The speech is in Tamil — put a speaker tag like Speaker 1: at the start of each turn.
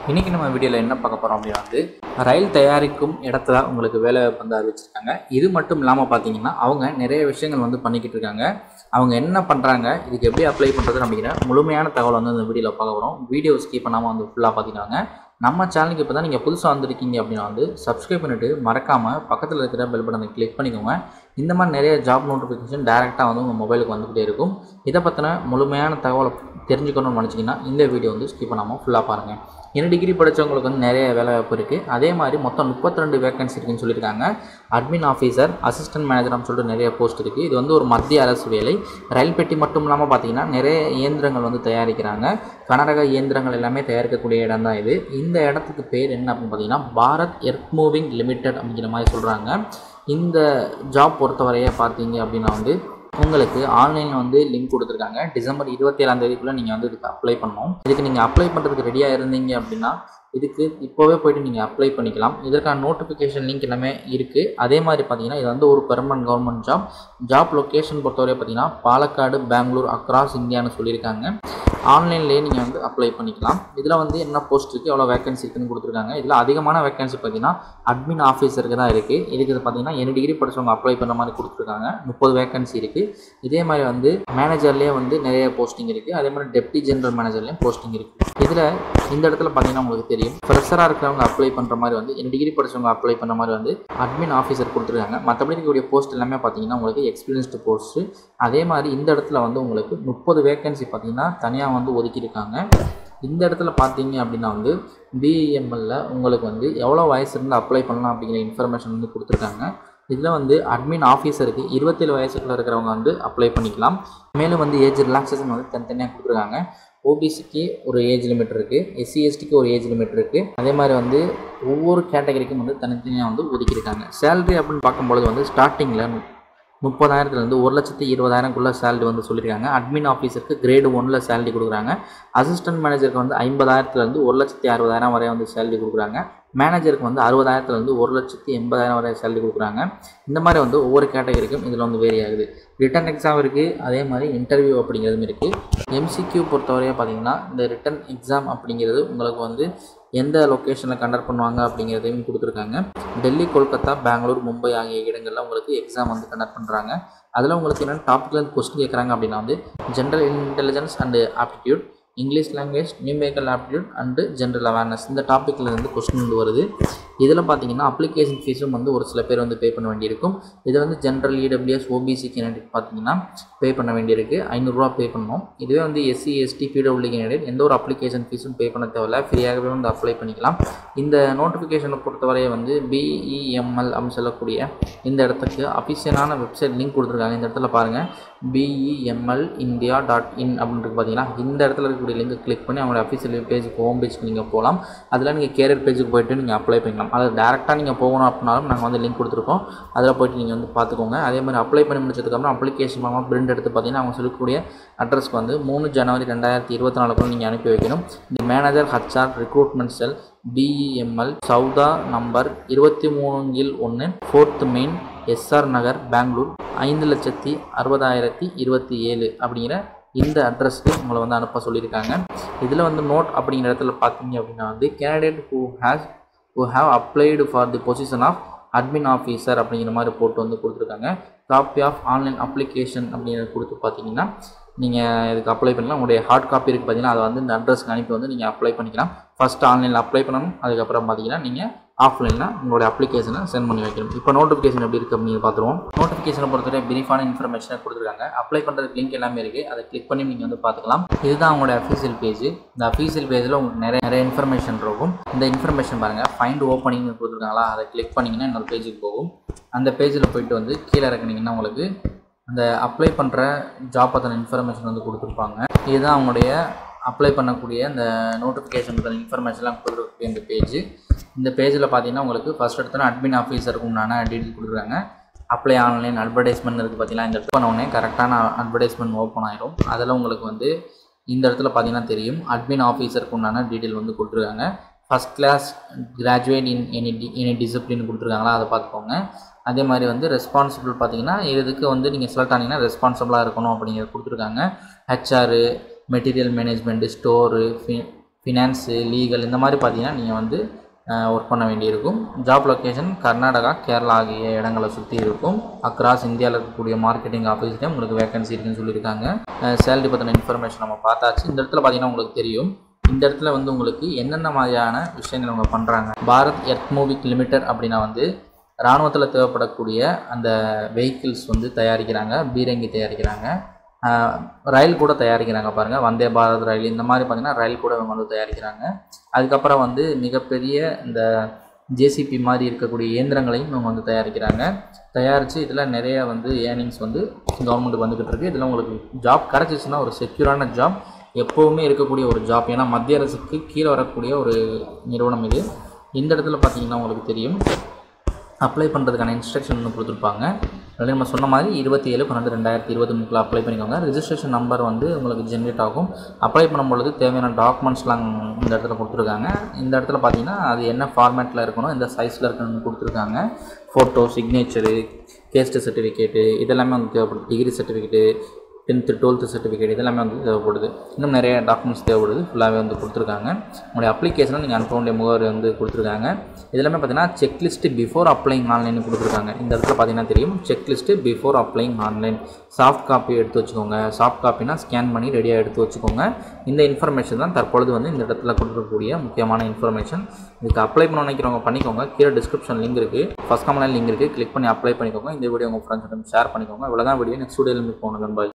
Speaker 1: இன்றைக்கி நம்ம வீடியோவில் என்ன பார்க்க போகிறோம் அப்படின்னா வந்து ரயில் தயாரிக்கும் இடத்துல உங்களுக்கு வேலை வந்து அறிவிச்சிருக்காங்க இது மட்டும் இல்லாமல் பார்த்தீங்கன்னா அவங்க நிறைய விஷயங்கள் வந்து பண்ணிக்கிட்டு இருக்காங்க அவங்க என்ன பண்ணுறாங்க இதுக்கு எப்படி அப்ளை பண்ணுறது அப்படிங்கிற முழுமையான தகவல் வந்து இந்த வீடியோவில் பார்க்க போகிறோம் வீடியோ ஸ்கிப் பண்ணாமல் வந்து ஃபுல்லாக பார்த்துக்காங்க நம்ம சேனலுக்கு இப்போ தான் நீங்கள் புதுசாக வந்திருக்கீங்க அப்படின்னா வந்து சப்ஸ்கிரைப் பண்ணிவிட்டு மறக்காமல் பக்கத்தில் இருக்கிற பெல் பட்டனை கிளிக் பண்ணிக்கோங்க இந்த மாதிரி நிறைய ஜாப் நோட்டிஃபிகேஷன் டேரெக்டாக வந்து உங்கள் மொபைலுக்கு வந்துக்கிட்டே இருக்கும் இதை பற்றின முழுமையான தகவலை தெரிஞ்சுக்கணும்னு நினச்சிங்கன்னா இந்த வீடியோ வந்து ஸ்கிப் பண்ணாமல் ஃபுல்லாக பாருங்கள் என்ன டிகிரி படித்தவங்களுக்கு வந்து நிறைய வேலை வாய்ப்பு இருக்குது அதே மாதிரி மொத்தம் முப்பத்தி ரெண்டு வேகன்சி இருக்குன்னு சொல்லியிருக்காங்க அட்மின் ஆஃபீஸர் அசிஸ்டன்ட் மேனேஜர்னு சொல்லிட்டு நிறைய போஸ்ட் இருக்குது இது வந்து ஒரு மத்திய அரசு வேலை ரயில் பெட்டி மட்டும் இல்லாமல் பார்த்தீங்கன்னா நிறைய இயந்திரங்கள் வந்து தயாரிக்கிறாங்க கனரக இயந்திரங்கள் எல்லாமே தயாரிக்கக்கூடிய இடம் தான் இது இந்த இடத்துக்கு பேர் என்ன அப்படின்னு பார்த்தீங்கன்னா பாரத் எர்த் மூவிங் லிமிடெட் அப்படிங்கிற மாதிரி சொல்கிறாங்க இந்த ஜாப் பொறுத்தவரையே பார்த்தீங்க அப்படின்னா வந்து உங்களுக்கு ஆன்லைனில் வந்து லிங்க் கொடுத்துருக்காங்க டிசம்பர் இருபத்தி ஏழாம் தேதிக்குள்ளே நீங்கள் வந்து இதுக்கு அப்ளை பண்ணணும் இதுக்கு நீங்கள் அப்ளை பண்ணுறதுக்கு ரெடியாக இருந்தீங்க அப்படின்னா இதுக்கு இப்போவே போயிட்டு நீங்கள் அப்ளை பண்ணிக்கலாம் இதற்கான நோட்டிஃபிகேஷன் லிங்க் எல்லாமே இருக்குது அதே மாதிரி பார்த்தீங்கன்னா இது வந்து ஒரு permanent government job job location பொறுத்தவரை பார்த்தீங்கன்னா பாலக்காடு பெங்களூர் அக்ராஸ் இந்தியான்னு சொல்லியிருக்காங்க ஆன்லைன்லேயே நீங்கள் வந்து அப்ளை பண்ணிக்கலாம் இதில் வந்து என்ன போஸ்ட் இருக்குது எவ்வளோ வேகன்சி இருக்குன்னு கொடுத்துருக்காங்க இதில் அதிகமான வேகன்சி பார்த்தீங்கன்னா அட்மின் ஆஃபீஸருக்கு தான் இருக்குது இதுக்கு இது பார்த்தீங்கன்னா என்ன டிகிரி படிச்சவங்க அப்ளை பண்ணுற மாதிரி கொடுத்துருக்காங்க முப்பது வேகன்சி இருக்குது இதே மாதிரி வந்து மேனேஜர்லேயே வந்து நிறைய போஸ்டிங் இருக்குது அதே மாதிரி டெப்டி ஜெனரல் மேனேஜர்லேயும் போஸ்டிங் இருக்குது இதில் இந்த இடத்துல பார்த்தீங்கன்னா உங்களுக்கு தெரியும் ஃப்ரெஷராக இருக்கிறவங்க அப்ளை பண்ணுற மாதிரி வந்து என்ன டிகிரி படிச்சவங்க அப்ளை பண்ண மாதிரி வந்து அட்மின் ஆஃபீஸர் கொடுத்துருக்காங்க மற்றபடி இருக்கக்கூடிய போஸ்ட் எல்லாமே பார்த்தீங்கன்னா உங்களுக்கு எக்ஸ்பீரியன்ஸ்டு போஸ்ட்டு அதே மாதிரி இந்த இடத்துல வந்து உங்களுக்கு முப்பது வேகன்சி பார்த்தீங்கன்னா தனியாக வந்து ஒதுக்கியிருக்காங்க இந்த இடத்துல பார்த்தீங்க அப்படின்னா வந்து பிஇஎம்எல்ல உங்களுக்கு வந்து எவ்வளோ வயசு இருந்து அப்ளை பண்ணலாம் அப்படிங்கிற இன்ஃபர்மேஷன் வந்து கொடுத்துருக்காங்க இதில் வந்து அட்மின் ஆஃபீஸருக்கு இருபத்தேழு வயசுக்குள்ள இருக்கிறவங்க வந்து அப்ளை பண்ணிக்கலாம் மேலும் வந்து ஏஜ் ரிலாக்ஸேஷன் வந்து தனித்தனியாக கொடுத்துருக்காங்க ஓபிசிக்கு ஒரு ஏஜ் லிமிட் இருக்குது எஸ்சி எஸ்டிக்கு ஒரு ஏஜ் லிமிட் இருக்குது அதே மாதிரி வந்து ஒவ்வொரு கேட்டகரிக்கும் வந்து தனித்தனியாக வந்து ஒதுக்கியிருக்காங்க சேலரி அப்படின்னு பார்க்கும்பொழுது வந்து ஸ்டார்டிங்கில் முப்பதாயிரத்துலேருந்து ஒரு லட்சத்தி இருபதாயிரம்குள்ளே சேலரி வந்து சொல்லியிருக்காங்க அட்மின் ஆஃபீஸருக்கு கிரேடு ஒன்னில் சேலரி கொடுக்குறாங்க அசிஸ்டன்ட் மேனேஜருக்கு வந்து ஐம்பதாயிரத்துலேருந்து ஒரு லட்சத்தி அறுபதாயிரம் வரை வந்து சேலரி கொடுக்குறாங்க மேனேஜருக்கு வந்து அறுபதாயிரத்துலேருந்து ஒரு லட்சத்தி எண்பதாயிரம் வரை சேலரி கொடுக்குறாங்க இந்த மாதிரி வந்து ஒவ்வொரு கேட்டகரிக்கும் இதில் வந்து வேரி ஆகுது ரிட்டன் எக்ஸாம் இருக்குது அதே மாதிரி இன்டர்வியூ அப்படிங்கிறதும் இருக்குது எம்சிக்யூ பொறுத்தவரையாக பார்த்தீங்கன்னா இந்த ரிட்டன் எக்ஸாம் அப்படிங்கிறது உங்களுக்கு வந்து எந்த லொக்கேஷனில் கண்டக்ட் பண்ணுவாங்க அப்படிங்கிறதையும் கொடுத்துருக்காங்க டெல்லி கொல்கத்தா பெங்களூர் மும்பை ஆகிய இடங்களில் உங்களுக்கு எக்ஸாம் வந்து கண்டக்ட் பண்ணுறாங்க அதில் உங்களுக்கு என்னென்ன டாப்பிக்லேருந்து கொஸ்டின் கேட்குறாங்க அப்படின்னா வந்து general intelligence and aptitude English language numerical aptitude and general awareness இந்த டாப்பிக்கில் இருந்து கொஸ்டின் வந்து வருது இதில் பார்த்தீங்கன்னா அப்ளிகேஷன் ஃபீஸும் வந்து ஒரு சில பேர் வந்து பே பண்ண வேண்டியிருக்கும் இது வந்து ஜென்ரல் இடபிள்யூஎஸ் ஓபிசி கேண்டிடேட் பார்த்தீங்கன்னா பே பண்ண வேண்டியிருக்கு ஐநூறுரூவா பே பண்ணணும் இதுவே வந்து எஸ்சி எஸ்டி பிடபிள்யூ கேண்டிடேட் எந்த ஒரு அப்ளிகேஷன் ஃபீஸும் பே பண்ண தேவையில்ல ஃப்ரீயாகவே வந்து அப்ளை பண்ணிக்கலாம் இந்த நோட்டிஃபிகேஷனை பொறுத்தவரையை வந்து பிஇஎம்எல் அப்படின்னு சொல்லக்கூடிய இந்த இடத்துக்கு அஃபிஷியலான வெப்சைட் லிங்க் கொடுத்துருக்காங்க இந்த இடத்துல பாருங்கள் பிஇஎம்எல் இந்தியா டாட் இன் அப்படின்ட்டு பார்த்தீங்கன்னா இந்த இடத்துல இருக்கக்கூடிய லிங்கை கிளிக் பண்ணி அவங்களோட அஃபிஷியல் பேஜுக்கு ஹோம் பேஜுக்கு நீங்கள் போகலாம் அதில் நீங்கள் கேரியர் பேஜுக்கு போயிட்டு நீங்கள் அப்ளை பண்ணிக்கலாம் அது டேரெக்டாக நீங்கள் போகணும் அப்படின்னாலும் நாங்கள் வந்து லிங்க் கொடுத்துருக்கோம் அதில் போய்ட்டு நீங்கள் வந்து பார்த்துக்கோங்க அதே மாதிரி அப்ளை பண்ணி முடிச்சதுக்கப்புறம் அப்ளிகேஷன் மூலமாக பிரிண்ட் எடுத்து பார்த்தீங்கன்னா அவங்க சொல்லக்கூடிய அட்ரஸ்க்கு வந்து மூணு ஜனவரி ரெண்டாயிரத்தி இருபத்தி நாலுக்குள்ள நீங்கள் அனுப்பி வைக்கணும் இந்த manager HR recruitment cell BEML Soudha number இருபத்தி மூணுங்கில் ஒன்று fourth main SR Nagar Bangalore ஐந்து லட்சத்தி அறுபதாயிரத்தி இருபத்தி ஏழு அப்படிங்கிற இந்த அட்ரஸ்க்கு உங்களை வந்து அனுப்ப சொல்லியிருக்காங்க இதில் வந்து நோட் அப்படிங்கிற இடத்துல பார்த்தீங்க அப்படின்னா வந்து candidate who has who have applied for the position of admin officer அப்படிங்கிற மாதிரி போட்டு வந்து கொடுத்துருக்காங்க காப்பி ஆஃப் ஆன்லைன் அப்ளிகேஷன் அப்படிங்கிறத கொடுத்து பார்த்தீங்கன்னா நீங்கள் இதுக்கு அப்ளை பண்ணலாம் உங்களுடைய ஹார்ட் காப்பி இருக்குது பார்த்தீங்கன்னா அதை வந்து இந்த அட்ரஸ்க்கு அனுப்பி வந்து நீங்கள் அப்ளை பண்ணிக்கலாம் ஃபஸ்ட்டு ஆன்லைனில் அப்ளை பண்ணணும் அதுக்கப்புறம் பார்த்தீங்கன்னா நீங்கள் ஆஃப்லைனில் உங்களுடைய அப்ளிகேஷனை சென்ட் பண்ணி வைக்கணும் இப்போ நோட்டிஃபிகேஷன் எப்படி இருக்குது அப்படின்னு பார்த்துருவோம் நோட்டிஃபிகேஷனை பொறுத்தவரை பிரீஃபான இன்ஃபர்மேஷனை கொடுத்துருக்காங்க அப்ளை பண்ணுறதுக்கு லிங்க் எல்லாமே இருக்குது அதை கிளிக் பண்ணி நீங்கள் வந்து பார்த்துக்கலாம் இதுதான் உங்களுடைய அஃபீஷியல் பேஜ் இந்த அஃபீஷியல் பேஜில் உங்களுக்கு நிறைய நிறைய இன்ஃபர்மேஷன் இருக்கும் இந்த இன்ஃபர்மேஷன் பாருங்கள் ஃபைண்ட் ஓப்பனிங் கொடுத்துருக்காங்களா அதை கிளிக் பண்ணிங்கன்னா இன்னொரு பேஜுக்கு போகும் அந்த பேஜில் போயிட்டு வந்து கீழே இறக்குனீங்கன்னா உங்களுக்கு அந்த அப்ளை பண்ணுற ஜாப் பற்றின இன்ஃபர்மேஷன் வந்து கொடுத்துருப்பாங்க இதுதான் அவங்களுடைய அப்ளை பண்ணக்கூடிய இந்த நோட்டிஃபிகேஷன் பற்றின இன்ஃபர்மேஷன்லாம் கொடுத்துருக்கக்கூடிய இந்த பேஜ் இந்த பேஜில் பார்த்தீங்கன்னா உங்களுக்கு ஃபஸ்ட் எடுத்தோன்னா அட்மின் ஆஃபீஸருக்கு உண்டான டீட்டெயில் கொடுக்குறாங்க அப்ளை ஆன்லைன் அட்வர்டைஸ்மெண்ட் இருக்குது பார்த்தீங்கன்னா இந்த இடத்துல உடனே கரெக்டான அட்வர்டைஸ்மெண்ட் ஓப்பன் ஆயிரும் அதில் உங்களுக்கு வந்து இந்த இடத்துல பார்த்தீங்கன்னா தெரியும் அட்மின் ஆஃபீஸருக்கு உண்டான டீட்டெயில் வந்து கொடுத்துருக்காங்க first class graduate in any D any discipline கொடுத்துருக்காங்களா அதை பார்த்துக்கோங்க அதே மாதிரி வந்து ரெஸ்பான்சிபிள் பார்த்தீங்கன்னா இதுக்கு வந்து நீங்கள் செலக்ட் ஆனீங்கன்னா ரெஸ்பான்சிபிளாக இருக்கணும் அப்படிங்கிறத கொடுத்துருக்காங்க HR material management store finance legal இந்த மாதிரி பார்த்தீங்கன்னா நீங்கள் வந்து ஒர்க் பண்ண வேண்டியிருக்கும் ஜாப் லொக்கேஷன் கர்நாடகா கேரளா ஆகிய இடங்களை சுற்றி இருக்கும் அக்ராஸ் இந்தியாவில் இருக்கக்கூடிய மார்க்கெட்டிங் ஆஃபீஸ்லேயும் உங்களுக்கு வேகன்சி இருக்குன்னு சொல்லியிருக்காங்க சேலரி பற்றின இன்ஃபர்மேஷன் நம்ம பார்த்தாச்சு இந்த இடத்துல பார்த்தீங்கன்னா உங்களுக்கு தெரியும் இந்த இடத்துல வந்து உங்களுக்கு என்னென்ன மாதிரியான விஷயங்கள் அவங்க பண்ணுறாங்க பாரத் எர்த் மூவிக் லிமிடெட் அப்படின்னா வந்து இராணுவத்தில் தேவைப்படக்கூடிய அந்த வெஹிக்கிள்ஸ் வந்து தயாரிக்கிறாங்க பீரங்கி தயாரிக்கிறாங்க ரயில் கூட தயாரிக்கிறாங்க பாருங்கள் வந்தே பாரத் ரயில் இந்த மாதிரி பார்த்தீங்கன்னா ரயில் கூட இவங்க வந்து தயாரிக்கிறாங்க அதுக்கப்புறம் வந்து மிகப்பெரிய இந்த ஜேசிபி மாதிரி இருக்கக்கூடிய இயந்திரங்களையும் இவங்க வந்து தயாரிக்கிறாங்க தயாரித்து இதில் நிறைய வந்து ஏர்னிங்ஸ் வந்து கவர்மெண்ட்டுக்கு வந்துக்கிட்டு இருக்குது இதில் உங்களுக்கு ஜாப் கிடச்சிச்சின்னா ஒரு செக்யூரான ஜாப் எப்போவுமே இருக்கக்கூடிய ஒரு ஜாப் ஏன்னா மத்திய அரசுக்கு கீழே வரக்கூடிய ஒரு நிறுவனம் இது இந்த இடத்துல பார்த்தீங்கன்னா உங்களுக்கு தெரியும் அப்ளை பண்ணுறதுக்கான இன்ஸ்ட்ரக்ஷன் ஒன்று கொடுத்துருப்பாங்க அதில் நம்ம சொன்ன மாதிரி இருபத்தி ஏழு பன்னெண்டு ரெண்டாயிரத்தி இருபத்தி மூணில் அப்ளை பண்ணிக்கோங்க ரிஜிஸ்ட்ரேஷன் நம்பர் வந்து உங்களுக்கு ஜென்ரேட் ஆகும் அப்ளை பண்ணும்பொழுது தேவையான டாக்குமெண்ட்ஸ்லாம் இந்த இடத்துல கொடுத்துருக்காங்க இந்த இடத்துல பார்த்தீங்கன்னா அது என்ன ஃபார்மேட்டில் இருக்கணும் எந்த சைஸில் இருக்கணும்னு கொடுத்துருக்காங்க ஃபோட்டோ சிக்னேச்சரு கேஸ்ட் சர்டிஃபிகேட்டு இதெல்லாமே வந்து தேவைப்படுது degree certificate tenth twelfth certificate இதெல்லாமே வந்து தேவைப்படுது இன்னும் நிறைய டாக்குமெண்ட்ஸ் தேவைப்படுது ஃபுல்லாகவே வந்து கொடுத்துருக்காங்க உங்களுடைய அப்ளிகேஷனை நீங்கள் அனுப்ப வேண்டிய முகவரி வந்து கொடுத்துருக்காங்க இதெல்லாமே பார்த்தீங்கன்னா செக்லிஸ்ட்டு பிஃபோர் அப்ளைங் ஆன்லைன் கொடுத்துருக்காங்க இந்த இடத்துல பார்த்தீங்கன்னா தெரியும் checklist before applying online soft copy எடுத்து வச்சுக்கோங்க சாஃப்ட் காப்பினா ஸ்கேன் பண்ணி ரெடியாக எடுத்து வச்சுக்கோங்க இந்த இன்ஃபர்மேஷன் தான் தற்பொழுது வந்து இந்த இடத்துல கொடுக்கக்கூடிய முக்கியமான இன்ஃபர்மேஷன் இதுக்கு அப்ளை பண்ண நினைக்கிறவங்க பண்ணிக்கோங்க கீழே டிஸ்கிரிப்ஷன் லிங்க் இருக்குது ஃபஸ்ட் கமெண்ட் லிங்க் இருக்குது கிளிக் பண்ணி அப்ளை பண்ணிக்கோங்க இந்த வீடியோ உங்கள் ஃப்ரெண்ட்ஸ் ஷேர் பண்ணிக்கோங்க இவ்வளோ தான் வீடியோ நெக்ஸ்ட் வீடியோவில் மீட் போகணும் பாய்